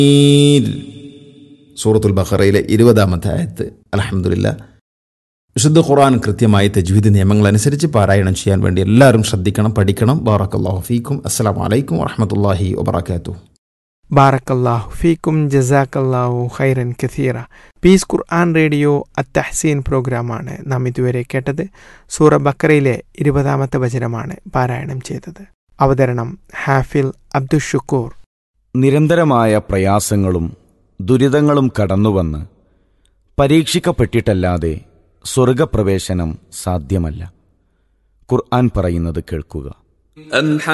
സൂറത്തുൽ ബഹറയിലെ ഇരുപതാമത്തെ ആയത്ത് അലഹമുല്ല വിശുദ്ധ ഖുർആൻ കൃത്യമായി തജ്വീദ് നിയമങ്ങൾ അനുസരിച്ച് പാരായണം ചെയ്യാൻ വേണ്ടി എല്ലാവരും ശ്രദ്ധിക്കണം പഠിക്കണം ബാറക്കല്ലാഹു ഫീക്കും അസ്സലാം വലൈക്കും വറഹമത്തല്ലാഹി വബർക്കാത്തു ബാറക്കല്ലാഹു ഫീക്കും ജസാക്കല്ലാഹു ഖൈറൻ കഥീറ പീസ് ഖുർആൻ റേഡിയോ അത്തഹസീൻ പ്രോഗ്രാമാണ് നാം ഇതുവരെ കേട്ടത് സൂറ ബക്കറയിലെ ഇരുപതാമത്തെ വചനമാണ് പാരായണം ചെയ്തത് അവതരണം ഹാഫിൽ അബ്ദുഷുക്കൂർ നിരന്തരമായ പ്രയാസങ്ങളും ദുരിതങ്ങളും കടന്നുവന്ന് പരീക്ഷിക്കപ്പെട്ടിട്ടല്ലാതെ സ്വർഗപ്രവേശനം സാധ്യമല്ല ഖുർആൻ പറയുന്നത് കേൾക്കുക أم